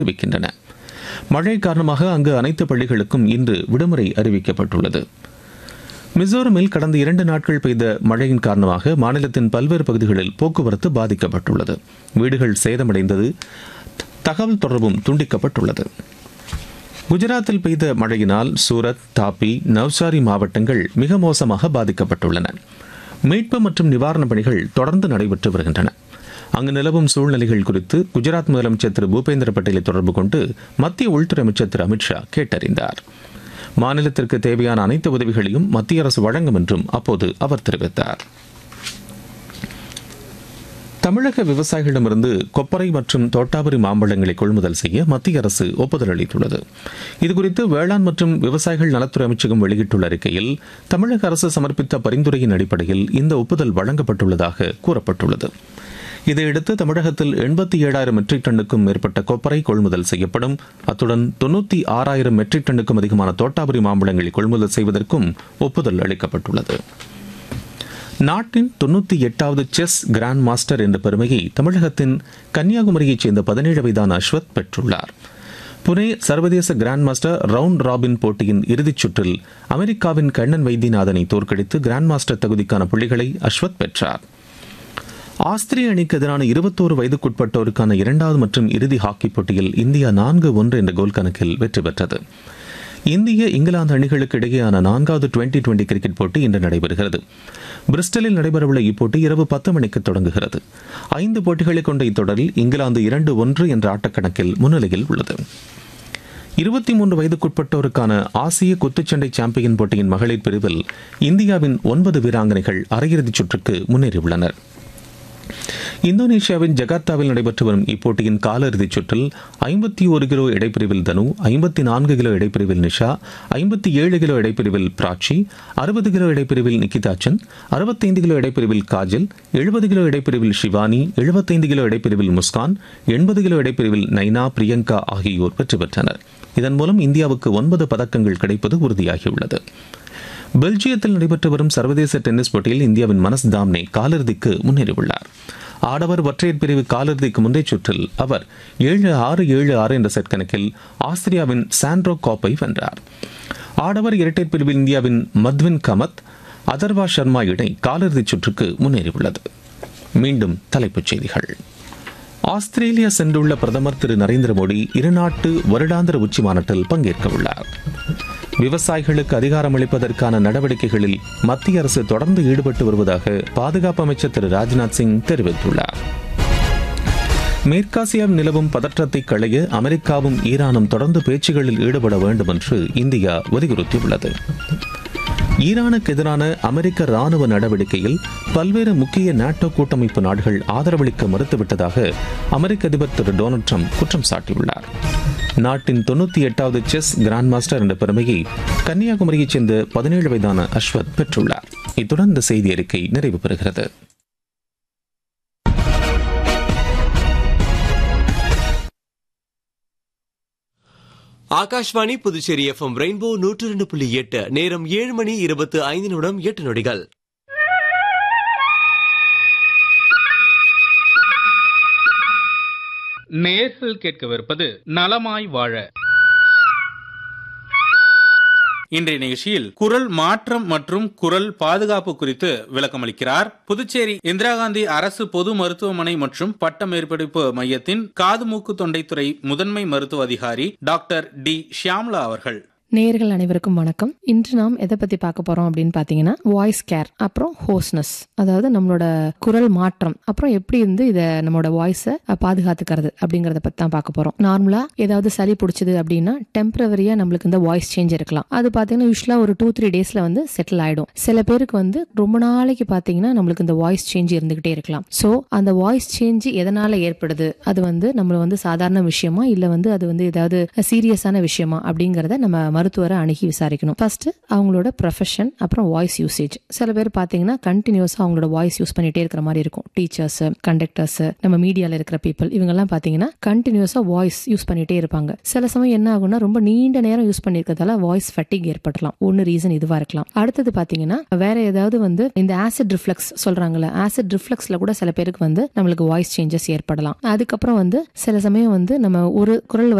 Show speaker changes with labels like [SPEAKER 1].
[SPEAKER 1] தெரிவிக்கின்றன மழை காரணமாக அங்கு அனைத்து பள்ளிகளுக்கும் இன்று விடுமுறை அறிவிக்கப்பட்டுள்ளது மிசோரமில் கடந்த இரண்டு நாட்கள் பெய்த மழையின் காரணமாக மாநிலத்தின் பல்வேறு பகுதிகளில் போக்குவரத்து பாதிக்கப்பட்டுள்ளது வீடுகள் சேதமடைந்தது தகவல் தொடர்பும் துண்டிக்கப்பட்டுள்ளது குஜராத்தில் பெய்த மழையினால் சூரத் தாப்பி நவ்சாரி மாவட்டங்கள் மிக மோசமாக பாதிக்கப்பட்டுள்ளன மீட்பு மற்றும் நிவாரணப் பணிகள் தொடர்ந்து நடைபெற்று வருகின்றன அங்கு நிலவும் சூழ்நிலைகள் குறித்து குஜராத் முதலமைச்சர் திரு பூபேந்திர பட்டேலை தொடர்பு கொண்டு மத்திய உள்துறை அமைச்சர் திரு அமித்ஷா கேட்டறிந்தார் மாநிலத்திற்கு தேவையான அனைத்து உதவிகளையும் மத்திய அரசு வழங்கும் என்றும் அப்போது அவர் தெரிவித்தார் தமிழக விவசாயிகளிடமிருந்து கொப்பரை மற்றும் தோட்டாபுரி மாம்பழங்களை கொள்முதல் செய்ய மத்திய அரசு ஒப்புதல் அளித்துள்ளது இதுகுறித்து வேளாண் மற்றும் விவசாயிகள் நலத்துறை அமைச்சகம் வெளியிட்டுள்ள அறிக்கையில் தமிழக அரசு சமர்ப்பித்த பரிந்துரையின் அடிப்படையில் இந்த ஒப்புதல் வழங்கப்பட்டுள்ளதாக கூறப்பட்டுள்ளது இதையடுத்து தமிழகத்தில் எண்பத்தி ஏழாயிரம் மெட்ரிக் டன்னுக்கும் மேற்பட்ட கொப்பரை கொள்முதல் செய்யப்படும் அத்துடன் தொண்ணூத்தி ஆறாயிரம் மெட்ரிக் டன்னுக்கும் அதிகமான தோட்டாபுரி மாம்பழங்களை கொள்முதல் செய்வதற்கும் ஒப்புதல் அளிக்கப்பட்டுள்ளது நாட்டின் தொண்ணூத்தி எட்டாவது செஸ் கிராண்ட் மாஸ்டர் என்ற பெருமையை தமிழகத்தின் கன்னியாகுமரியைச் சேர்ந்த பதினேழு வயதான அஸ்வத் பெற்றுள்ளார் புனே சர்வதேச கிராண்ட் மாஸ்டர் ரவுண்ட் ராபின் போட்டியின் இறுதிச் சுற்றில் அமெரிக்காவின் கண்ணன் வைத்தியநாதனை தோற்கடித்து கிராண்ட் மாஸ்டர் தகுதிக்கான புள்ளிகளை அஸ்வத் பெற்றார் ஆஸ்திரிய அணிக்கு எதிரான இருபத்தோரு வயதுக்குட்பட்டோருக்கான இரண்டாவது மற்றும் இறுதி ஹாக்கி போட்டியில் இந்தியா நான்கு ஒன்று என்ற கோல் கணக்கில் வெற்றி பெற்றது இந்திய இங்கிலாந்து அணிகளுக்கு இடையேயான நான்காவது டுவெண்டி டுவெண்டி கிரிக்கெட் போட்டி இன்று நடைபெறுகிறது பிரிஸ்டலில் நடைபெறவுள்ள இப்போட்டி இரவு பத்து மணிக்கு தொடங்குகிறது ஐந்து போட்டிகளை கொண்ட இத்தொடரில் இங்கிலாந்து இரண்டு ஒன்று என்ற ஆட்டக்கணக்கில் முன்னிலையில் உள்ளது இருபத்தி மூன்று வயதுக்குட்பட்டோருக்கான ஆசிய குத்துச்சண்டை சாம்பியன் போட்டியின் மகளிர் பிரிவில் இந்தியாவின் ஒன்பது வீராங்கனைகள் அரையிறுதிச் சுற்றுக்கு முன்னேறியுள்ளனர் இந்தோனேஷியாவின் ஜகார்த்தாவில் நடைபெற்று வரும் இப்போட்டியின் காலிறுதிச் சுற்றில் ஐம்பத்தி ஒரு கிலோ இடைப்பிரிவில் தனு ஐம்பத்தி நான்கு கிலோ இடைப்பிரிவில் நிஷா ஐம்பத்தி ஏழு கிலோ இடைப்பிரிவில் பிராச்சி அறுபது கிலோ இடைப்பிரிவில் நிக்கிதாச்சன் அறுபத்தைந்து கிலோ இடைப்பிரிவில் காஜல் எழுபது கிலோ இடைப்பிரிவில் ஷிவானி எழுபத்தைந்து கிலோ இடைப்பிரிவில் முஸ்கான் எண்பது கிலோ இடைப்பிரிவில் நைனா பிரியங்கா ஆகியோர் வெற்றி பெற்றனர் இதன் மூலம் இந்தியாவுக்கு ஒன்பது பதக்கங்கள் கிடைப்பது உறுதியாகியுள்ளது பெல்ஜியத்தில் நடைபெற்று வரும் சர்வதேச டென்னிஸ் போட்டியில் இந்தியாவின் மனஸ் தாம்னே காலிறுதிக்கு முன்னேறியுள்ளார் ஆடவர் ஒற்றையர் பிரிவு காலிறுதிக்கு முந்தைய சுற்றில் அவர் ஏழு ஆறு ஏழு ஆறு என்ற செட் கணக்கில் ஆஸ்திரியாவின் சாண்ட்ரோ காப்பை வென்றார் ஆடவர் இரட்டையர் பிரிவில் இந்தியாவின் மத்வின் கமத் அதர்வா சர்மா இணை காலிறுதிச் சுற்றுக்கு முன்னேறியுள்ளது மீண்டும் தலைப்புச் செய்திகள் ஆஸ்திரேலியா சென்றுள்ள பிரதமர் திரு நரேந்திர மோடி இருநாட்டு வருடாந்திர உச்சி மாநாட்டில் பங்கேற்க உள்ளார் விவசாயிகளுக்கு அதிகாரம் அளிப்பதற்கான நடவடிக்கைகளில் மத்திய அரசு தொடர்ந்து ஈடுபட்டு வருவதாக பாதுகாப்பு அமைச்சர் திரு ராஜ்நாத் சிங் தெரிவித்துள்ளார் மேற்காசியாவில் நிலவும் பதற்றத்தை களைய அமெரிக்காவும் ஈரானும் தொடர்ந்து பேச்சுகளில் ஈடுபட வேண்டும் என்று இந்தியா வலியுறுத்தியுள்ளது ஈரானுக்கு எதிரான அமெரிக்க ராணுவ நடவடிக்கையில் பல்வேறு முக்கிய நாட்டோ கூட்டமைப்பு நாடுகள் ஆதரவளிக்க மறுத்துவிட்டதாக அமெரிக்க அதிபர் திரு டொனால்டு ட்ரம்ப் குற்றம் சாட்டியுள்ளார் நாட்டின் தொண்ணூத்தி எட்டாவது செஸ் கிராண்ட் மாஸ்டர் என்ற பெருமையை கன்னியாகுமரியைச் சேர்ந்த பதினேழு வயதான அஸ்வத் பெற்றுள்ளார் இத்துடன் இந்த செய்தி அறிக்கை நிறைவு பெறுகிறது
[SPEAKER 2] ஆகாஷ்வாணி புதுச்சேரி எஃப்எம் ரெயின்போ நூற்று ரெண்டு புள்ளி எட்டு நேரம் ஏழு மணி இருபத்து ஐந்து நிமிடம் எட்டு நொடிகள்
[SPEAKER 3] நேர்கள் கேட்கவிருப்பது நலமாய் வாழ இன்றைய நிகழ்ச்சியில் குரல் மாற்றம் மற்றும் குரல் பாதுகாப்பு குறித்து விளக்கமளிக்கிறார் புதுச்சேரி இந்திரா காந்தி அரசு பொது மருத்துவமனை மற்றும் பட்ட மேற்படிப்பு மையத்தின் காது மூக்கு தொண்டைத்துறை முதன்மை மருத்துவ அதிகாரி டாக்டர் டி ஷியாம்லா அவர்கள்
[SPEAKER 4] நேயர்கள் அனைவருக்கும் வணக்கம் இன்று நாம் எதை பத்தி பார்க்க போறோம் அப்படின்னு பாத்தீங்கன்னா வாய்ஸ் கேர் அப்புறம் ஹோஸ்னஸ் அதாவது நம்மளோட குரல் மாற்றம் அப்புறம் எப்படி இருந்து இதை நம்மளோட வாய்ஸை பாதுகாத்துக்கிறது அப்படிங்கறத பத்தி தான் பார்க்க போறோம் நார்மலா ஏதாவது சளி பிடிச்சது அப்படின்னா டெம்பரவரியா நம்மளுக்கு இந்த வாய்ஸ் சேஞ்ச் இருக்கலாம் அது பாத்தீங்கன்னா யூஸ்வலா ஒரு டூ த்ரீ டேஸ்ல வந்து செட்டில் ஆயிடும் சில பேருக்கு வந்து ரொம்ப நாளைக்கு பாத்தீங்கன்னா நம்மளுக்கு இந்த வாய்ஸ் சேஞ்ச் இருந்துகிட்டே இருக்கலாம் ஸோ அந்த வாய்ஸ் சேஞ்ச் எதனால ஏற்படுது அது வந்து நம்மள வந்து சாதாரண விஷயமா இல்ல வந்து அது வந்து ஏதாவது சீரியஸான விஷயமா அப்படிங்கறத நம்ம மருத்துவரை அணுகி விசாரிக்கணும் ஃபர்ஸ்ட் அவங்களோட ப்ரொஃபஷன் அப்புறம் வாய்ஸ் யூசேஜ் சில பேர் பார்த்தீங்கன்னா கண்டினியூஸா அவங்களோட வாய்ஸ் யூஸ் பண்ணிட்டே இருக்கிற மாதிரி இருக்கும் டீச்சர்ஸ் கண்டக்டர்ஸ் நம்ம மீடியால இருக்கிற பீப்புள் இவங்கெல்லாம் பார்த்தீங்கன்னா கண்டினியூஸா வாய்ஸ் யூஸ் பண்ணிட்டே இருப்பாங்க சில சமயம் என்ன ஆகும்னா ரொம்ப நீண்ட நேரம் யூஸ் பண்ணிருக்கிறதால வாய்ஸ் ஃபட்டிக் ஏற்படலாம் ஒன்னு ரீசன் இதுவா இருக்கலாம் அடுத்தது பார்த்தீங்கன்னா வேற ஏதாவது வந்து இந்த ஆசிட் ரிஃப்ளெக்ஸ் சொல்றாங்கல்ல ஆசிட் ரிஃப்ளெக்ஸ்ல கூட சில பேருக்கு வந்து நம்மளுக்கு வாய்ஸ் சேஞ்சஸ் ஏற்படலாம் அதுக்கப்புறம் வந்து சில சமயம் வந்து நம்ம ஒரு குரல்